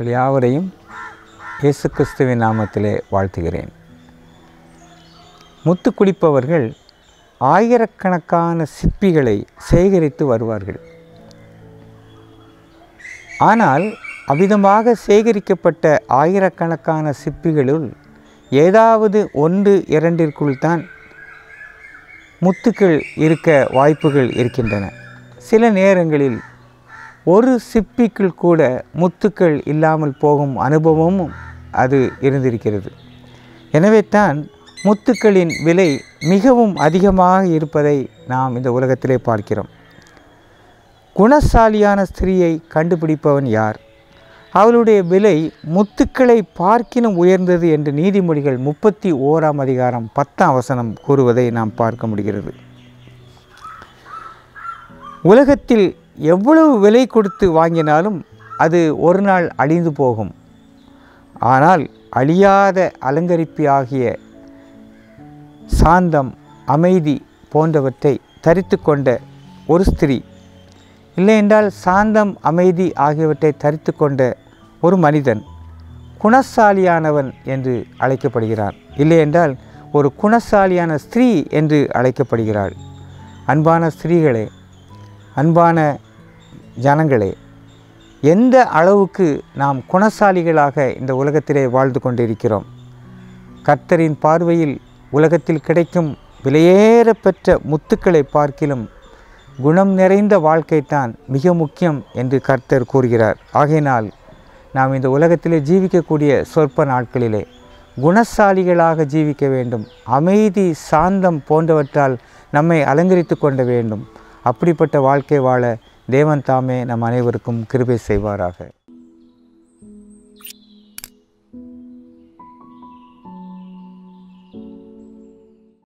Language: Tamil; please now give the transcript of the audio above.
உங்கள் யாவரையும் இயேசு கிறிஸ்துவின் நாமத்திலே வாழ்த்துகிறேன் முத்து குளிப்பவர்கள் ஆயிரக்கணக்கான சிப்பிகளை சேகரித்து வருவார்கள் ஆனால் அவ்விதமாக சேகரிக்கப்பட்ட ஆயிரக்கணக்கான சிப்பிகளுள் ஏதாவது ஒன்று இரண்டிற்குள் தான் முத்துக்கள் இருக்க வாய்ப்புகள் இருக்கின்றன சில நேரங்களில் ஒரு சிப்பிக்குள் கூட முத்துக்கள் இல்லாமல் போகும் அனுபவமும் அது இருந்திருக்கிறது எனவே தான் முத்துக்களின் விலை மிகவும் அதிகமாக இருப்பதை நாம் இந்த உலகத்திலே பார்க்கிறோம் குணசாலியான ஸ்திரீயை கண்டுபிடிப்பவன் யார் அவளுடைய விலை முத்துக்களை பார்க்கினும் உயர்ந்தது என்று நீதிமொழிகள் முப்பத்தி ஓராம் அதிகாரம் பத்தாம் வசனம் கூறுவதை நாம் பார்க்க முடிகிறது உலகத்தில் எவ்வளவு விலை கொடுத்து வாங்கினாலும் அது ஒரு நாள் அழிந்து போகும் ஆனால் அழியாத அலங்கரிப்பு ஆகிய சாந்தம் அமைதி போன்றவற்றை தரித்து கொண்ட ஒரு ஸ்திரீ இல்லை என்றால் சாந்தம் அமைதி ஆகியவற்றை தரித்து கொண்ட ஒரு மனிதன் குணசாலியானவன் என்று அழைக்கப்படுகிறான் இல்லை என்றால் ஒரு குணசாலியான ஸ்திரீ என்று அழைக்கப்படுகிறாள் அன்பான ஸ்திரீகளே அன்பான ஜனங்களே எந்த அளவுக்கு நாம் குணசாலிகளாக இந்த உலகத்திலே வாழ்ந்து கொண்டிருக்கிறோம் கர்த்தரின் பார்வையில் உலகத்தில் கிடைக்கும் விலையேற பெற்ற முத்துக்களை பார்க்கிலும் குணம் நிறைந்த வாழ்க்கைத்தான் மிக முக்கியம் என்று கர்த்தர் கூறுகிறார் ஆகையினால் நாம் இந்த உலகத்திலே ஜீவிக்கக்கூடிய சொற்ப நாட்களிலே குணசாலிகளாக ஜீவிக்க வேண்டும் அமைதி சாந்தம் போன்றவற்றால் நம்மை அலங்கரித்து கொள்ள வேண்டும் அப்படிப்பட்ட வாழ்க்கை வாழ தேவன் தாமே நம் அனைவருக்கும் கிருபை செய்வாராக